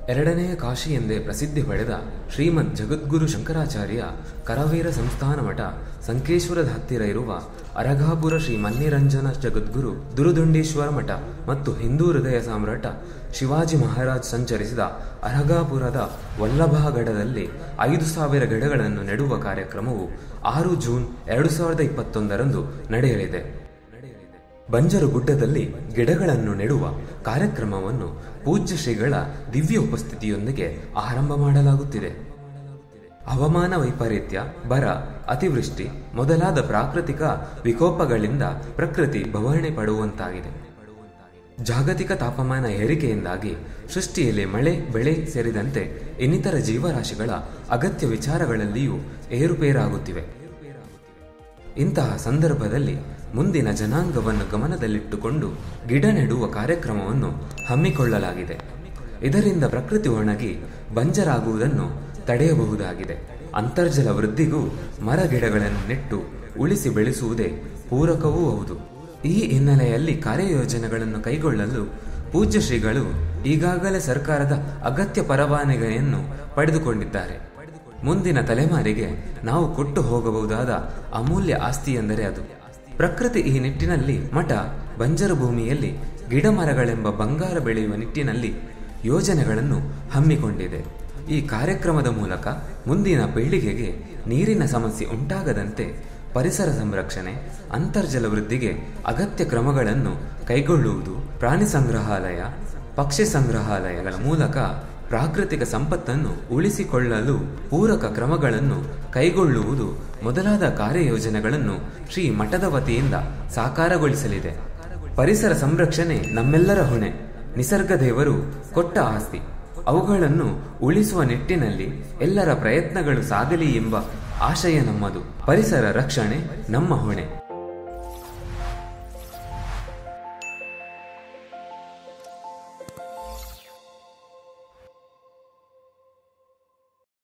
ಎರಡನೆಯ ಕಾಶಿ ಎಂದೇ ಪ್ರಸಿದ್ಧಿ ಪಡೆದ ಶ್ರೀಮದ್ ಜಗದ್ಗುರು ಶಂಕರಾಚಾರ್ಯ ಕರವೀರ ಸಂಸ್ಥಾನ ಮಠ ಸಂಕೇಶ್ವರದ ಹತ್ತಿರ ಇರುವ ಅರಘಾಪುರ ಶ್ರೀ ಮನ್ನಿರಂಜನ ಜಗದ್ಗುರು ದುರುದುಂಡೇಶ್ವರ ಮಠ ಮತ್ತು ಹಿಂದೂ ಹೃದಯ ಸಾಮ್ರಾಟ ಶಿವಾಜಿ ಮಹಾರಾಜ್ ಸಂಚರಿಸಿದ ಅರಘಾಪುರದ ವಲ್ಲಭಗಢದಲ್ಲಿ ಐದು ಸಾವಿರ ಗಿಡಗಳನ್ನು ನೆಡುವ ಕಾರ್ಯಕ್ರಮವು ಆರು ಜೂನ್ ಎರಡು ಸಾವಿರದ ಇಪ್ಪತ್ತೊಂದರಂದು ನಡೆಯಲಿದೆ ಬಂಜರು ಗುಡ್ಡದಲ್ಲಿ ಗಿಡಗಳನ್ನು ನೆಡುವ ಕಾರ್ಯಕ್ರಮವನ್ನು ಪೂಜ್ಯ ಶ್ರೀಗಳ ದಿವ್ಯ ಉಪಸ್ಥಿತಿಯೊಂದಿಗೆ ಆರಂಭ ಮಾಡಲಾಗುತ್ತಿದೆ ಹವಾಮಾನ ವೈಪರೀತ್ಯ ಬರ ಅತಿವೃಷ್ಟಿ ಮೊದಲಾದ ಪ್ರಾಕೃತಿಕ ವಿಕೋಪಗಳಿಂದ ಪ್ರಕೃತಿ ಬವಣೆ ಪಡುವಂತಾಗಿದೆ ಜಾಗತಿಕ ತಾಪಮಾನ ಏರಿಕೆಯಿಂದಾಗಿ ಸೃಷ್ಟಿಯಲ್ಲಿ ಮಳೆ ಬೆಳೆ ಸೇರಿದಂತೆ ಇನ್ನಿತರ ಜೀವರಾಶಿಗಳ ಅಗತ್ಯ ವಿಚಾರಗಳಲ್ಲಿಯೂ ಏರುಪೇರಾಗುತ್ತಿವೆ ಇಂತಹ ಸಂದರ್ಭದಲ್ಲಿ ಮುಂದಿನ ಜನಾಂಗವನ್ನು ಗಮನದಲ್ಲಿಟ್ಟುಕೊಂಡು ಗಿಡ ನೆಡುವ ಕಾರ್ಯಕ್ರಮವನ್ನು ಹಮ್ಮಿಕೊಳ್ಳಲಾಗಿದೆ ಇದರಿಂದ ಪ್ರಕೃತಿ ಒಣಗಿ ಬಂಜರಾಗುವುದನ್ನು ತಡೆಯಬಹುದಾಗಿದೆ ಅಂತರ್ಜಲ ವೃದ್ಧಿಗೂ ಮರ ಗಿಡಗಳನ್ನು ನೆಟ್ಟು ಉಳಿಸಿ ಬೆಳೆಸುವುದೇ ಪೂರಕವೂ ಹೌದು ಈ ಹಿನ್ನೆಲೆಯಲ್ಲಿ ಕಾರ್ಯಯೋಜನೆಗಳನ್ನು ಕೈಗೊಳ್ಳಲು ಪೂಜ್ಯ ಶ್ರೀಗಳು ಈಗಾಗಲೇ ಸರ್ಕಾರದ ಅಗತ್ಯ ಪರವಾನಗಿಯನ್ನು ಪಡೆದುಕೊಂಡಿದ್ದಾರೆ ಮುಂದಿನ ತಲೆಮಾರಿಗೆ ನಾವು ಕೊಟ್ಟು ಹೋಗಬಹುದಾದ ಅಮೂಲ್ಯ ಆಸ್ತಿ ಎಂದರೆ ಅದು ಪ್ರಕೃತಿ ಈ ನಿಟ್ಟಿನಲ್ಲಿ ಮಠ ಬಂಜರು ಭೂಮಿಯಲ್ಲಿ ಗಿಡ ಮರಗಳೆಂಬ ಬಂಗಾರ ಬೆಳೆಯುವ ನಿಟ್ಟಿನಲ್ಲಿ ಯೋಜನೆಗಳನ್ನು ಹಮ್ಮಿಕೊಂಡಿದೆ ಈ ಕಾರ್ಯಕ್ರಮದ ಮೂಲಕ ಮುಂದಿನ ಪೀಳಿಗೆಗೆ ನೀರಿನ ಸಮಸ್ಯೆ ಉಂಟಾಗದಂತೆ ಪರಿಸರ ಸಂರಕ್ಷಣೆ ಅಂತರ್ಜಲ ವೃದ್ಧಿಗೆ ಅಗತ್ಯ ಕ್ರಮಗಳನ್ನು ಕೈಗೊಳ್ಳುವುದು ಪ್ರಾಣಿ ಸಂಗ್ರಹಾಲಯ ಪಕ್ಷಿ ಸಂಗ್ರಹಾಲಯಗಳ ಮೂಲಕ ಪ್ರಾಕೃತಿಕ ಸಂಪತ್ತನ್ನು ಉಳಿಸಿಕೊಳ್ಳಲು ಪೂರಕ ಕ್ರಮಗಳನ್ನು ಕೈಗೊಳ್ಳುವುದು ಮೊದಲಾದ ಕಾರ್ಯಯೋಜನೆಗಳನ್ನು ಶ್ರೀ ಮಠದ ವತಿಯಿಂದ ಸಾಕಾರಗೊಳಿಸಲಿದೆ ಪರಿಸರ ಸಂರಕ್ಷಣೆ ನಮ್ಮೆಲ್ಲರ ಹೊಣೆ ನಿಸರ್ಗ ದೇವರು ಕೊಟ್ಟ ಆಸ್ತಿ ಅವುಗಳನ್ನು ಉಳಿಸುವ ನಿಟ್ಟಿನಲ್ಲಿ ಎಲ್ಲರ ಪ್ರಯತ್ನಗಳು ಸಾಗಲಿ ಎಂಬ ಆಶಯ ನಮ್ಮದು ಪರಿಸರ ರಕ್ಷಣೆ ನಮ್ಮ ಹೊಣೆ